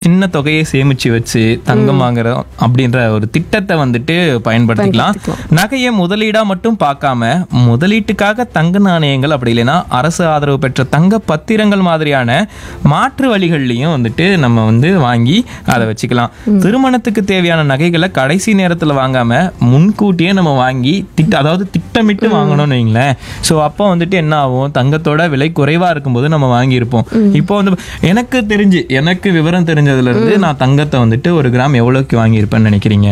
சின்ன தொகையை சேமிச்சு வச்சு தங்கம் வாங்குறோம் அப்படின்ற ஒரு திட்டத்தை வந்துட்டு பயன்படுத்திக்கலாம் நகையை முதலீடா மட்டும் பார்க்காம முதலீட்டுக்காக தங்க நாணயங்கள் அப்படி இல்லைன்னா அரசு ஆதரவு பெற்ற தங்க பத்திரங்கள் மாதிரியான மாற்று வழிகள்லையும் வந்துட்டு நம்ம வந்து வாங்கி அதை வச்சுக்கலாம் திருமணத்துக்கு தேவையான நகைகளை கடைசி நேரத்தில் வாங்காம முன்கூட்டியே நம்ம வாங்கி திட்ட அதாவது திட்டமிட்டு வாங்கணும்னு வைங்களேன் ஸோ அப்போ வந்துட்டு என்ன ஆகும் தங்கத்தோட விலை குறைவா இருக்கும்போது நம்ம வாங்கியிருப்போம் இப்போ வந்து எனக்கு தெரிஞ்சு எனக்கு விவரம் தெரிஞ்சதுல இருந்து நான் தங்கத்தை வந்துட்டு ஒரு கிராம் எவ்வளோக்கு வாங்கியிருப்பேன்னு நினைக்கிறீங்க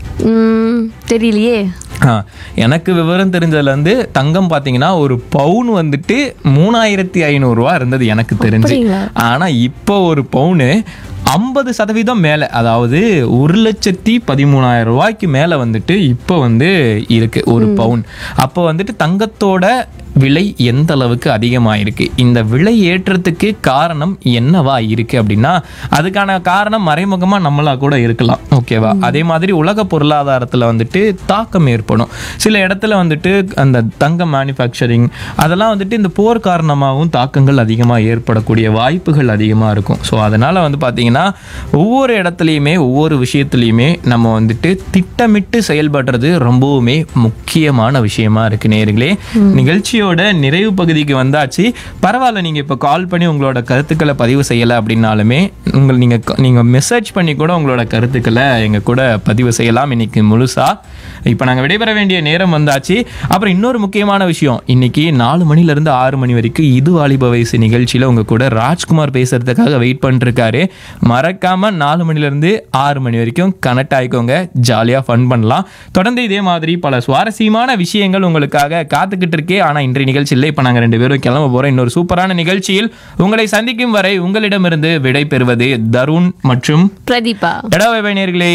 ம், தெரியலையே ஆ, எனக்கு விவரம் தெரிஞ்சதுல இருந்து தங்கம் பாத்தீங்கன்னா ஒரு பவுன் வந்துட்டு மூணாயிரத்தி ஐநூறுரூவா இருந்தது எனக்கு தெரிஞ்சு அப்படிங்களா? ஆனா இப்போ ஒரு பவுனு ஐம்பது சதவீதம் மேலே அதாவது ஒரு லட்சத்தி பதிமூணாயிரம் ரூபாய்க்கு மேலே வந்துட்டு இப்போ வந்து இருக்கு ஒரு பவுன் அப்போ வந்துட்டு தங்கத்தோட விலை எந்த அளவுக்கு அதிகமாயிருக்கு இந்த விலை ஏற்றத்துக்கு காரணம் என்னவா இருக்கு அப்படின்னா அதுக்கான காரணம் மறைமுகமா நம்மளா கூட இருக்கலாம் ஓகேவா அதே மாதிரி உலக பொருளாதாரத்துல வந்துட்டு தாக்கம் ஏற்படும் சில இடத்துல வந்துட்டு அந்த தங்க மேனுஃபேக்சரிங் அதெல்லாம் வந்துட்டு இந்த போர் காரணமாகவும் தாக்கங்கள் அதிகமாக ஏற்படக்கூடிய வாய்ப்புகள் அதிகமாக இருக்கும் ஸோ அதனால வந்து பார்த்தீங்கன்னா ஒவ்வொரு இடத்துலையுமே ஒவ்வொரு விஷயத்துலையுமே நம்ம வந்துட்டு திட்டமிட்டு செயல்படுறது ரொம்பவுமே முக்கியமான விஷயமா இருக்கு நேர்களே நிகழ்ச்சியோட நிறைவு பகுதிக்கு வந்தாச்சு பரவாயில்ல நீங்க இப்போ கால் பண்ணி உங்களோட கருத்துக்களை பதிவு செய்யலை அப்படின்னாலுமே உங்கள் நீங்க நீங்க மெசேஜ் பண்ணி கூட உங்களோட கருத்துக்களை எங்க கூட பதிவு செய்யலாம் இன்னைக்கு முழுசா இப்போ நாங்கள் விடைபெற வேண்டிய நேரம் வந்தாச்சு அப்புறம் இன்னொரு முக்கியமான விஷயம் இன்னைக்கு நாலு மணில இருந்து ஆறு மணி வரைக்கும் இது வாலிப வயசு நிகழ்ச்சியில உங்க கூட ராஜ்குமார் பேசுறதுக்காக வெயிட் பண்ணிருக்காரு மறக்காம நாலு மணில இருந்து ஆறு மணி வரைக்கும் கனெக்ட் ஆயிக்கோங்க ஜாலியா ஃபன் பண்ணலாம் தொடர்ந்து இதே மாதிரி பல சுவாரஸ்யமான விஷயங்கள் உங்களுக்காக காத்துக்கிட்டு இருக்கே ஆனா இன்றைய நிகழ்ச்சியில் இப்போ நாங்கள் ரெண்டு பேரும் கிளம்ப போறோம் இன்னொரு சூப்பரான நிகழ்ச்சியில் உங்களை சந்திக்கும் வரை உங்களிடமிருந்து விடை பெறுவது தருண் மற்றும் பிரதீபா எடாவை நேர்களே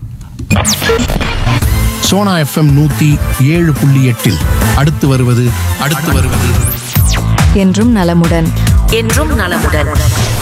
சோனா எஃப்எம் நூத்தி ஏழு புள்ளி எட்டில் அடுத்து வருவது அடுத்து வருவது என்றும் நலமுடன் என்றும் நலமுடன்